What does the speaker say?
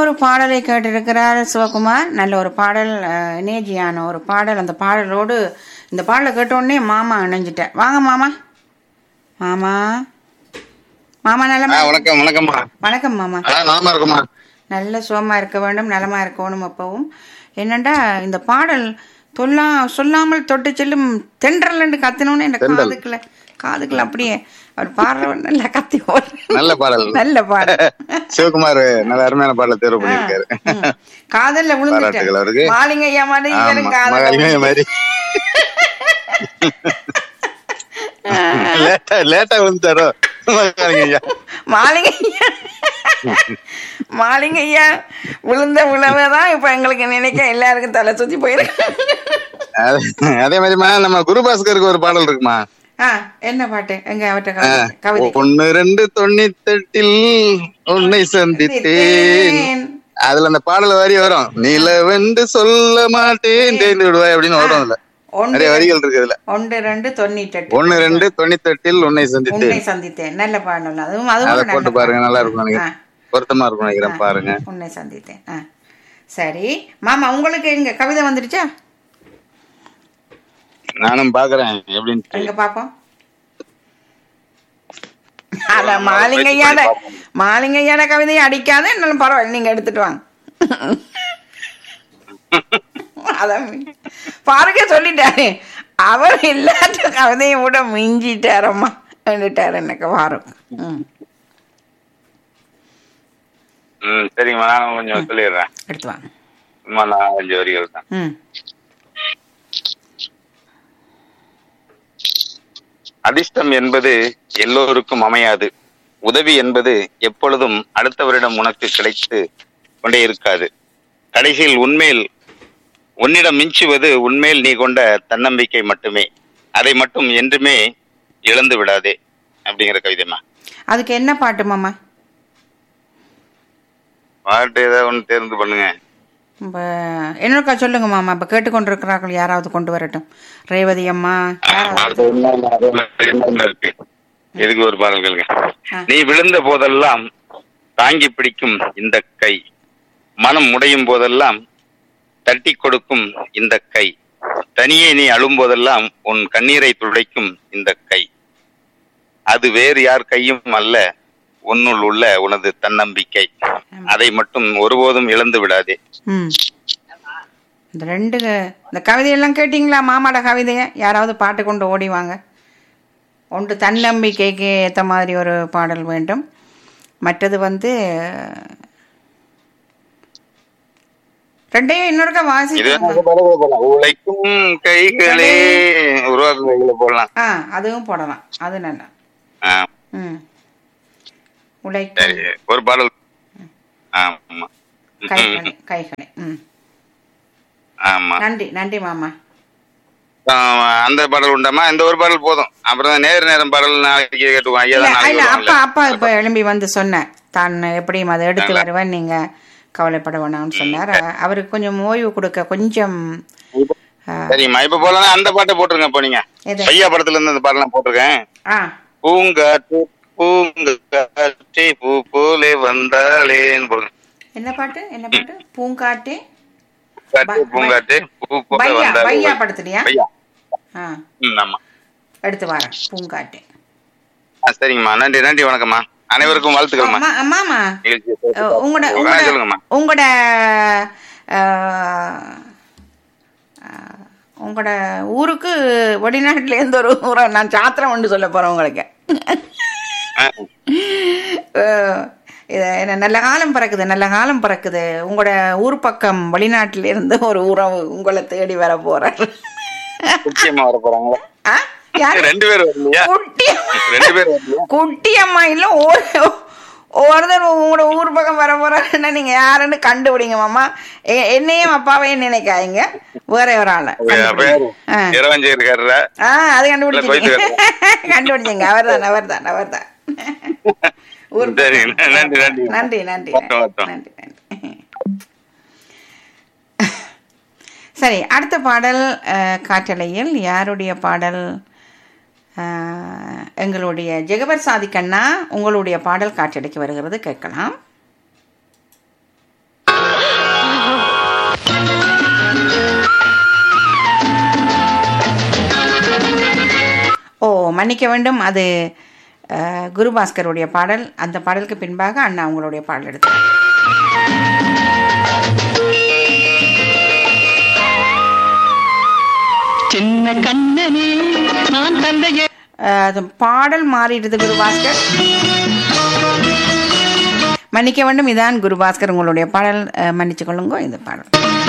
ஒரு பாடலை கேட்டிருக்கிறார் சிவகுமார் நல்ல ஒரு பாடல் அஹ், எனர்ஜியான ஒரு பாடல் அந்த பாடலோடு இந்த பாடலை கேட்ட உடனே மாமா இணைஞ்சிட்டேன் வாங்க மாமா மாமா மாமா ஆ, நலமா வணக்கம் வணக்கம்மா வணக்கம் மாமா ஆ, நலமா இருக்குமா நல்ல சுகமா இருக்க வேண்டும் நலமா இருக்கணும் அப்பவும் என்னண்டா இந்த பாடல் தொல்லா சொல்லாமல் தொட்டு செல்லும் தென்றல் கத்தினோன்னு இந்த தென்றல். காதுக்குள்ள காதுக்குள்ள அப்படியே அவர் பாடுறவர் நல்லா கத்தி ஓடுறார். நல்ல பாடல் நல்ல பாடல் சிவகுமார் நல்ல அருமையான பாடலை தேர்வு பண்ணிருக்காரு ம். காதல்ல பாராட்டுகள் அவருக்கு. விழுந்துட்டேன் மாலிங்க ஐயா மாதிரி இவரும் ஆமா காதல்ல மகாலிங்க மாதிரி லேட்டா லேட்டா விழுந்துட்டாரோ மகாலிங்க ஐயா மாலிங்க ஐயா மாலிங்க ஐயா விழுந்த விழவதான் இப்ப எங்களுக்கு நினைக்க எல்லாருக்கும் தலை சுத்தி போயிருக்கு அது- அதே மாதிரிமா நம்ம குருபாஸ்கருக்கு ஒரு பாடல் இருக்குமா ஆ என்ன பாட்டு எங்க அவர்கிட்ட கவிதை கவிதை ஒன்னு ரெண்டு தொண்ணூத்தெட்டில் உன்னை சந்தித்தேன் அதுல அந்த பாடல் வரி வரும் நிலவென்று சொல்ல மாட்டேன் தேர்ந்து விடுவாய் அப்படின்னு வரும் அதுல ஒன்று நிறைய வரிகள் இருக்கு இதுல ஒன்று ரெண்டு தொண்ணூற்றி எட்டு ஒன்னு ரெண்டு தொண்ணூத்தெட்டில் உன்னை சந்தித்தேன் உன்னை சந்தித்தேன் நல்ல பாடல் அதுவும் அதுவும் அதை ஒரு நல்ல போட்டு பாருங்க நல்லா இருக்கும் ஆ, நினைக்கிறேன் பொருத்தமா இருக்கும் நினைக்கிறேன் பாருங்க உன்னை சந்தித்தேன் ஆ சரி மாமா உங்களுக்கு எங்க கவிதை வந்துடுச்சா நானும் பாக்குறேன் எப்படின்னு எங்க பாப்போம் அத மாலிங்கையான மாலிங்கையான கவிதையை அடிக்காத என்னாலும் பரவாயில்ல நீங்க எடுத்துட்டு வாங்க அதான் பாருங்க சொல்லிட்டாரு அவர் இல்லாத கவிதையை விட மிஞ்சிட்டாரம்மா வந்துட்டாரு எனக்கு வாரம் ம் ம் சரிங்கம்மா நானும் கொஞ்சம் சொல்லிடுறேன் எடுத்து வாங்க சும்மா நான் அஞ்சு வரிகள் தான் ம் அதிர்ஷ்டம் என்பது எல்லோருக்கும் அமையாது உதவி என்பது எப்பொழுதும் அடுத்தவரிடம் உனக்கு கிடைத்து கொண்டே இருக்காது கடைசியில் உண்மையில் உன்னிடம் மிஞ்சுவது உண்மையில் நீ கொண்ட தன்னம்பிக்கை மட்டுமே அதை மட்டும் என்றுமே இழந்து விடாதே அப்படிங்கிற கவிதைமா அதுக்கு என்ன பாட்டு மாமா பாட்டு ஏதாவது ஒன்று தேர்ந்து பண்ணுங்க இப்போ என்னக்கா சொல்லுங்க மாமா இப்போ கேட்டுக்கொண்டிருக்கிறார்கள் யாராவது கொண்டு வரட்டும் ரேவதி அம்மா யாராவது இருக்கு. எதுக்கு ஒரு பாடல் கேளுங்க ஆ. நீ விழுந்த போதெல்லாம் தாங்கி பிடிக்கும் இந்த கை மனம் முடையும் போதெல்லாம் தட்டி கொடுக்கும் இந்த கை தனியே நீ அழும் போதெல்லாம் உன் கண்ணீரை துடைக்கும் இந்த கை அது வேறு யார் கையும் அல்ல உன்னுள் உள்ள உனது தன்னம்பிக்கை அதை மட்டும் ஒருபோதும் இழந்து விடாதே ம் இந்த ரெண்டு க- இந்த கவிதையெல்லாம் கேட்டிங்களா மாமாட கவிதையை யாராவது பாட்டு கொண்டு ஓடி வாங்க ஒன்று தன்னம்பிக்கைக்கு ஏற்ற மாதிரி ஒரு பாடல் வேண்டும் மற்றது வந்து ரெண்டையும் இன்னொருக்கா இது வாசி உழைக்கும் கைகளே உருவாக்கும் கைகளை போடலாம் ஆ அதுவும் போடலாம் அது நல்லா ஆ, ம் உழைக்கும் சரி ஒரு பாடல் ஆமா கைகளை கைகளை ம் ஆமா நன்றி நன்றி மாமா ஆ, அந்த பாடல் உண்டாமா இந்த ஒரு பாடல் போதும் அப்புறம் நேர் நேரம் பாடல் நாளைக்கு கேட்டுக்குவோம் ஐயா இல்ல தான் நாளைக்கு இல்ல அப்பா வருவாங்கல்ல. அப்பா இப்ப எழும்பி வந்து சொன்னேன் தான் எப்படியும் அதை எடுத்து வருவேன் நீங்க கவலைப்பட வேணாம்னு சொன்னார் அ- அவருக்கு கொஞ்சம் ஓய்வு கொடுக்க கொஞ்சம் ஆ, சரிம்மா இப்ப போலாம் அந்த பாட்டை போட்டுருங்க இப்போ நீங்க எது? ஐயா படத்துல இருந்து அந்த பாடலாம் போட்டிருக்கேன் ஆ பூங்காற்று பூங்காற்றே பூ போலே வந்தாளேன்னு போடுங்க என்ன பாட்டு என்ன பாட்டு பூங்காட்டே பூங்காற்று ப- பூங்காற்று பூ போல பையா வந்தாளே பையா படுத்துறியா பையா ஆ ம் ஆமா எடுத்து வரேன் பூங்காட்டே ஆ, சரிங்கம்மா நன்றி நன்றி வணக்கம்மா அனைவருக்கும் வாழ்த்துக்கள்மா அம்மா அம்மாமா நிகழ்ச்சியை அஹ், உங்களோட ஆ, உங்களோட சொல்லுங்கம்மா உங்களோட அஹ், அஹ், உங்களோட ஊருக்கு வெளிநாட்டுல இருந்து ஒரு ஊரை நான் சாத்திரம் ஒன்று சொல்ல போறேன் உங்களுக்கு ஆ, அஹ், இது என்ன நல்ல காலம் பிறக்குது நல்ல காலம் பிறக்குது உங்களோட ஊர் பக்கம் வெளிநாட்டில இருந்து ஒரு உறவு உங்களை தேடி வர போறாரு குட்டியம்மா வர போறாங்களா ஆ? யாரு? ரெண்டு பேர் வரலையா குட்டி ரெண்டு பேர் வரலையா குட்டி அம்மா இல்ல ஒரு ஒருத்தர் உங்களோட ஊர் பக்கம் வர போறாருன்னா நீங்க யாருன்னு கண்டுபிடிங்க மாமா எ- என்னையும் அப்பாவையும் நினைக்காதீங்க வேற ஒரு ஆளை அப்ப யாரு? ஆ. இரவஞ்சி இருக்காருடா ஆ அது கண்டுபிடிச்சிங்க இல்ல, கண்டுபிடிச்சிங்க அவர்தான் அவர்தான் அவர்தான் ஊர் சரி, பக்கம். நன்றி, நன்றி. நன்றி நன்றி வரட்டும், வரட்டும். நன்றி நன்றி சரி அடுத்த பாடல் அஹ், காற்றலையில் யாருடைய பாடல் அஹ், எங்களுடைய ஜெகவர் சாதிக்கண்ணா உங்களுடைய பாடல் காற்றலைக்கு வருகிறது கேட்கலாம் ஓ மன்னிக்க வேண்டும் அது அஹ், குருபாஸ்கருடைய பாடல் அந்த பாடலுக்கு பின்பாக அண்ணா உங்களுடைய பாடல் எடுத்தார் சின்ன கண்ணனே நான் தந்தையே அஹ், அது பாடல் மாறிடுது குருபாஸ்கர் மன்னிக்க வேண்டும் இதான் குருபாஸ்கர் உங்களுடைய பாடல் அஹ், மன்னிச்சு கொள்ளுங்க இந்த பாடல்